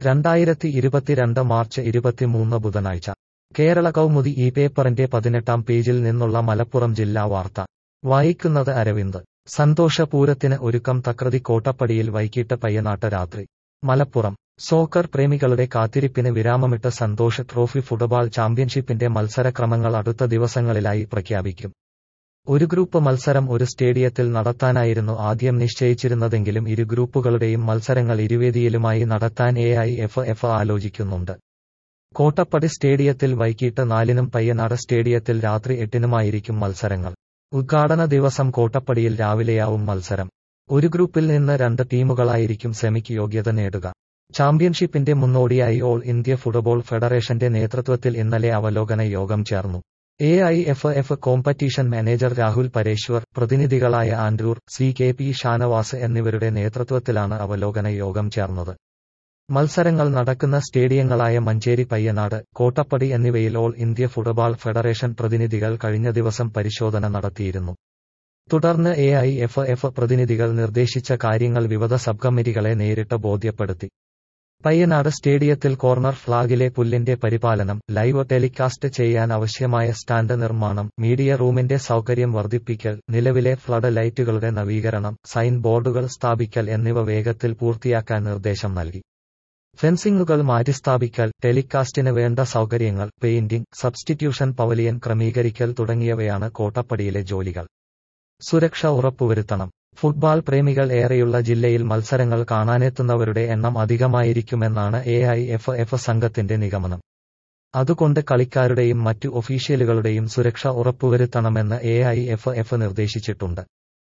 രണ്ടായിരത്തി ഇരുപത്തിരണ്ട് മാർച്ച് ഇരുപത്തിമൂന്ന് ബുധനാഴ്ച കേരള കൗമുദി ഈ പേപ്പറിന്റെ പതിനെട്ടാം പേജിൽ നിന്നുള്ള മലപ്പുറം ജില്ലാ വാർത്ത വായിക്കുന്നത് അരവിന്ദ് സന്തോഷപൂരത്തിന് ഒരുക്കം തകൃതി കോട്ടപ്പടിയിൽ വൈകിട്ട് പയ്യനാട്ട് രാത്രി മലപ്പുറം സോക്കർ പ്രേമികളുടെ കാത്തിരിപ്പിന് വിരാമമിട്ട് സന്തോഷ് ട്രോഫി ഫുട്ബോൾ ചാമ്പ്യൻഷിപ്പിന്റെ മത്സരക്രമങ്ങൾ അടുത്ത ദിവസങ്ങളിലായി പ്രഖ്യാപിക്കും ഒരു ഗ്രൂപ്പ് മത്സരം ഒരു സ്റ്റേഡിയത്തിൽ നടത്താനായിരുന്നു ആദ്യം നിശ്ചയിച്ചിരുന്നതെങ്കിലും ഇരു ഗ്രൂപ്പുകളുടെയും മത്സരങ്ങൾ ഇരുവേദിയിലുമായി നടത്താൻ എ ഐ എഫ് എഫ് ആലോചിക്കുന്നുണ്ട് കോട്ടപ്പടി സ്റ്റേഡിയത്തിൽ വൈകിട്ട് നാലിനും പയ്യനാട് സ്റ്റേഡിയത്തിൽ രാത്രി എട്ടിനുമായിരിക്കും മത്സരങ്ങൾ ഉദ്ഘാടന ദിവസം കോട്ടപ്പടിയിൽ രാവിലെയാവും മത്സരം ഒരു ഗ്രൂപ്പിൽ നിന്ന് രണ്ട് ടീമുകളായിരിക്കും സെമിക്ക് യോഗ്യത നേടുക ചാമ്പ്യൻഷിപ്പിന്റെ മുന്നോടിയായി ഓൾ ഇന്ത്യ ഫുട്ബോൾ ഫെഡറേഷന്റെ നേതൃത്വത്തിൽ ഇന്നലെ അവലോകന യോഗം ചേർന്നു A I F F competition manager Rahul Pareshwar പ്രതിനിധികളായ ആൻഡ്രൂർ സി കെ പി ഷാനവാസ് എന്നിവരുടെ നേതൃത്വത്തിലാണ് അവലോകന യോഗം ചേർന്നത് മത്സരങ്ങൾ നടക്കുന്ന സ്റ്റേഡിയങ്ങളായ മഞ്ചേരി പയ്യനാട് കോട്ടപ്പടി എന്നിവയിൽ ഓൾ ഇന്ത്യ ഫുട്ബോൾ ഫെഡറേഷൻ പ്രതിനിധികൾ കഴിഞ്ഞ ദിവസം പരിശോധന നടത്തിയിരുന്നു തുടർന്ന് എ ഐ എഫ് എഫ് പ്രതിനിധികൾ നിർദ്ദേശിച്ച കാര്യങ്ങൾ വിവിധ സബ് കമ്മിറ്റികളെ നേരിട്ട് ബോധ്യപ്പെടുത്തി പയ്യനാട് സ്റ്റേഡിയത്തിൽ കോർണർ ഫ്ളാഗിലെ പുല്ലിന്റെ പരിപാലനം ലൈവ് ടെലികാസ്റ്റ് ചെയ്യാൻ ആവശ്യമായ സ്റ്റാൻഡ് നിർമ്മാണം മീഡിയ റൂമിന്റെ സൗകര്യം വർദ്ധിപ്പിക്കൽ നിലവിലെ ഫ്ലഡ് ലൈറ്റുകളുടെ നവീകരണം സൈൻ ബോർഡുകൾ സ്ഥാപിക്കൽ എന്നിവ വേഗത്തിൽ പൂർത്തിയാക്കാൻ നിർദ്ദേശം നൽകി ഫെൻസിംഗുകൾ മാറ്റിസ്ഥാപിക്കൽ ടെലികാസ്റ്റിന് വേണ്ട സൗകര്യങ്ങൾ പെയിന്റിംഗ് സബ്സ്റ്റിറ്റ്യൂഷൻ പവലിയൻ ക്രമീകരിക്കൽ തുടങ്ങിയവയാണ് കോട്ടപ്പടിയിലെ ജോലികൾ സുരക്ഷ ഉറപ്പുവരുത്തണം ഫുട്ബോൾ പ്രേമികൾ ഏറെയുള്ള ജില്ലയിൽ മത്സരങ്ങൾ കാണാനെത്തുന്നവരുടെ എണ്ണം അധികമായിരിക്കുമെന്നാണ് എ ഐ എഫ് എഫ് സംഘത്തിന്റെ നിഗമനം അതുകൊണ്ട് കളിക്കാരുടെയും മറ്റു ഒഫീഷ്യലുകളുടെയും സുരക്ഷ ഉറപ്പുവരുത്തണമെന്ന് എ ഐ എഫ് എഫ് നിർദ്ദേശിച്ചിട്ടുണ്ട്